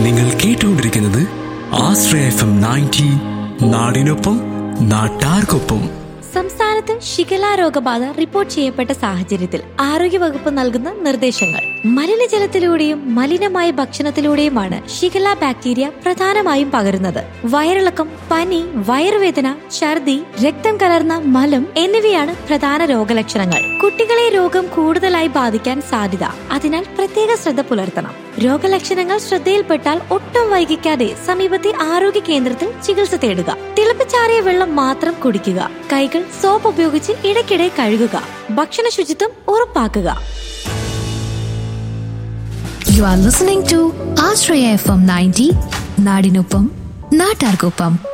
നിങ്ങൾ കേട്ടുകൊണ്ടിരിക്കുന്നത് ആശ്രയ F M ninety നാടിനൊപ്പം നാട്ടാർക്കൊപ്പം സംസ്ഥാനത്ത് ഷിഗല രോഗബാധ റിപ്പോർട്ട് ചെയ്യപ്പെട്ട സാഹചര്യത്തിൽ ആരോഗ്യവകുപ്പ് നൽകുന്ന നിർദ്ദേശങ്ങൾ മലിനജലത്തിലൂടെയും മലിനമായ ഭക്ഷണത്തിലൂടെയുമാണ് ഷിഗല ബാക്ടീരിയ പ്രധാനമായും പകരുന്നത് വയറിളക്കം പനി വയറുവേദന ഛർദി രക്തം കലർന്ന മലം എന്നിവയാണ് പ്രധാന രോഗലക്ഷണങ്ങൾ കുട്ടികളെ രോഗം കൂടുതലായി ബാധിക്കാൻ സാധ്യത അതിനാൽ പ്രത്യേക ശ്രദ്ധ പുലർത്തണം രോഗലക്ഷണങ്ങൾ ശ്രദ്ധയിൽപ്പെട്ടാൽ ഒട്ടും വൈകിക്കാതെ സമീപത്തെ ആരോഗ്യ കേന്ദ്രത്തിൽ ചികിത്സ തേടുക തിളപ്പിച്ചാറിയ വെള്ളം മാത്രം കുടിക്കുക കൈകൾ സോപ്പ് ഉപയോഗിച്ച് ഇടയ്ക്കിടെ കഴുകുക ഭക്ഷണ ശുചിത്വം ഉറപ്പാക്കുക You are listening to Ashraya FM 90, Nadinupam, Natargopam.